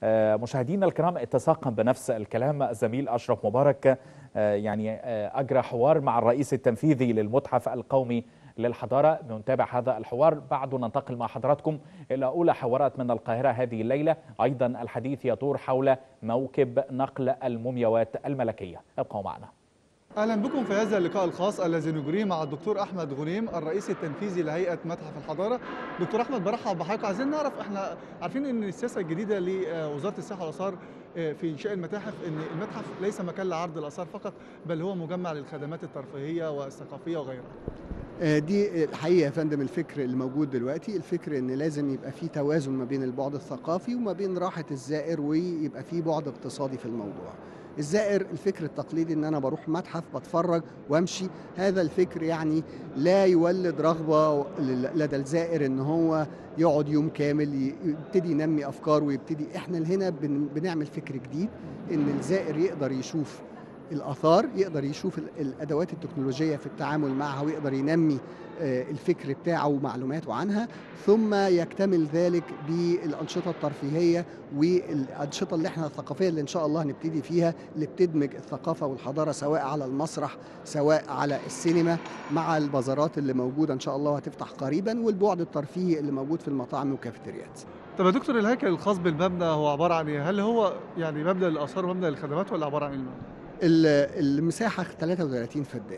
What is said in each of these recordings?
آه، مشاهدينا الكرام اتساقا بنفس الكلام الزميل أشرف مبارك آه، يعني آه، أجرى حوار مع الرئيس التنفيذي للمتحف القومي للحضارة نتابع هذا الحوار بعد ننتقل مع حضراتكم إلى أولى حوارات من القاهرة هذه الليلة أيضا الحديث يدور حول موكب نقل المومياوات الملكية ابقوا معنا اهلا بكم في هذا اللقاء الخاص الذي نجريه مع الدكتور احمد غنيم الرئيس التنفيذي لهيئه متحف الحضاره دكتور احمد برحب بحضرتك عايزين نعرف احنا عارفين ان السياسه الجديده لوزاره السياحه والاثار في انشاء المتاحف ان المتحف ليس مكان لعرض الاثار فقط بل هو مجمع للخدمات الترفيهيه والثقافيه وغيرها دي الحقيقه يا فندم الفكر اللي موجود دلوقتي الفكر ان لازم يبقى في توازن ما بين البعد الثقافي وما بين راحه الزائر ويبقى في بعد اقتصادي في الموضوع الزائر الفكر التقليدي ان انا بروح متحف بتفرج وامشي هذا الفكر يعني لا يولد رغبه لدى الزائر ان هو يقعد يوم كامل يبتدي ينمي افكار ويبتدي احنا هنا بنعمل فكر جديد ان الزائر يقدر يشوف الاثار يقدر يشوف الادوات التكنولوجيه في التعامل معها ويقدر ينمي الفكر بتاعه ومعلوماته عنها ثم يكتمل ذلك بالانشطه الترفيهيه والانشطه اللي احنا الثقافيه اللي ان شاء الله هنبتدي فيها اللي بتدمج الثقافه والحضاره سواء على المسرح سواء على السينما مع البازارات اللي موجوده ان شاء الله وهتفتح قريبا والبعد الترفيهي اللي موجود في المطاعم والكافيتريات. طب يا دكتور الهيكل الخاص بالمبنى هو عباره عن ايه؟ هل هو يعني مبنى للاثار ومبنى للخدمات ولا عباره عن ايه؟ المساحه 33 فدان.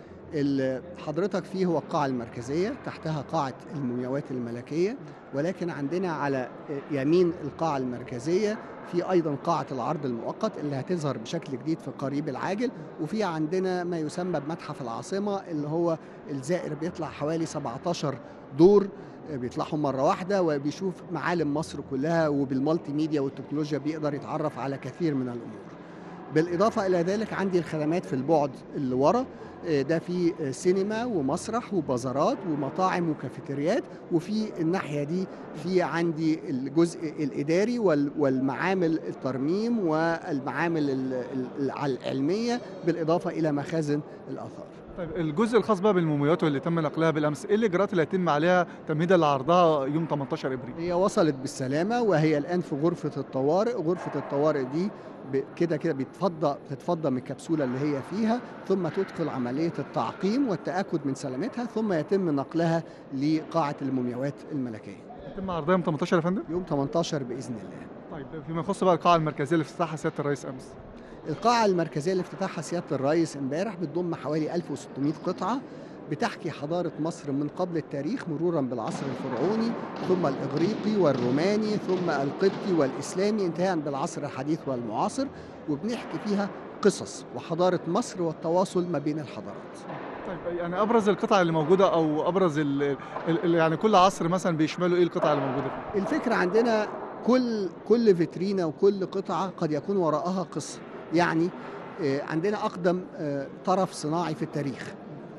حضرتك فيه هو القاعة المركزية تحتها قاعة المومياوات الملكية ولكن عندنا على يمين القاعة المركزية في أيضا قاعة العرض المؤقت اللي هتظهر بشكل جديد في القريب العاجل وفي عندنا ما يسمى بمتحف العاصمة اللي هو الزائر بيطلع حوالي 17 دور بيطلعهم مرة واحدة وبيشوف معالم مصر كلها وبالمالتي ميديا والتكنولوجيا بيقدر يتعرف على كثير من الأمور بالإضافة إلى ذلك عندي الخدمات في البعد اللي ورا ده في سينما ومسرح وبازارات ومطاعم وكافيتريات وفي الناحيه دي في عندي الجزء الاداري والمعامل الترميم والمعامل العلميه بالاضافه الى مخازن الاثار. طيب الجزء الخاص بقى بالمومياوات واللي تم نقلها بالامس، ايه الاجراءات اللي هيتم عليها تمهيدا لعرضها يوم 18 ابريل؟ هي وصلت بالسلامه وهي الان في غرفه الطوارئ، غرفه الطوارئ دي كده كده بيتفضى تتفضى من الكبسوله اللي هي فيها ثم تدخل عمليه التعقيم والتاكد من سلامتها ثم يتم نقلها لقاعه المومياوات الملكيه. يتم عرضها يوم 18 يا فندم؟ يوم 18 باذن الله. طيب فيما يخص بقى القاعه المركزيه اللي افتتحها سياده الرئيس امس. القاعة المركزية اللي افتتحها سيادة الرئيس امبارح بتضم حوالي 1600 قطعة بتحكي حضارة مصر من قبل التاريخ مرورا بالعصر الفرعوني ثم الإغريقي والروماني ثم القبطي والإسلامي انتهاء بالعصر الحديث والمعاصر وبنحكي فيها قصص وحضارة مصر والتواصل ما بين الحضارات طيب يعني ابرز القطع اللي موجوده او ابرز ال ال يعني كل عصر مثلا بيشملوا ايه القطع اللي موجوده فيه؟ الفكره عندنا كل كل فيترينا وكل قطعه قد يكون وراءها قصه يعني عندنا اقدم طرف صناعي في التاريخ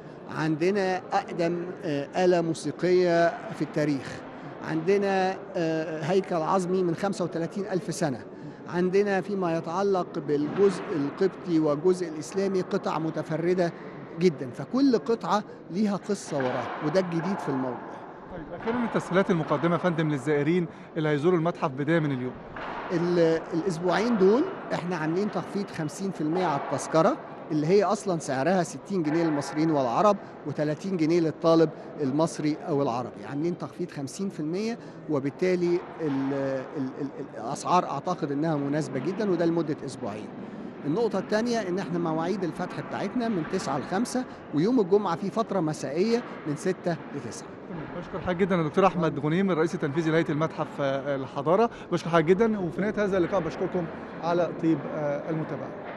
عندنا اقدم اله موسيقيه في التاريخ عندنا هيكل عظمي من 35 ألف سنة عندنا فيما يتعلق بالجزء القبطي والجزء الإسلامي قطع متفردة جدا فكل قطعة ليها قصة وراها وده الجديد في الموضوع طيب اخيرا التسهيلات المقدمه يا فندم للزائرين اللي هيزوروا المتحف بدايه من اليوم الاسبوعين دول احنا عاملين تخفيض 50% على التذكره اللي هي اصلا سعرها 60 جنيه للمصريين والعرب و30 جنيه للطالب المصري او العربي عاملين تخفيض 50% وبالتالي ال ال الاسعار اعتقد انها مناسبه جدا وده لمده اسبوعين النقطة الثانية إن إحنا مواعيد الفتح بتاعتنا من 9 ل 5 ويوم الجمعة في فترة مسائية من 6 ل 9. بشكر حضرتك جدا الدكتور أحمد غنيم الرئيس التنفيذي لهيئة المتحف الحضارة، بشكر حضرتك جدا وفي نهاية هذا اللقاء بشكركم على طيب المتابعة.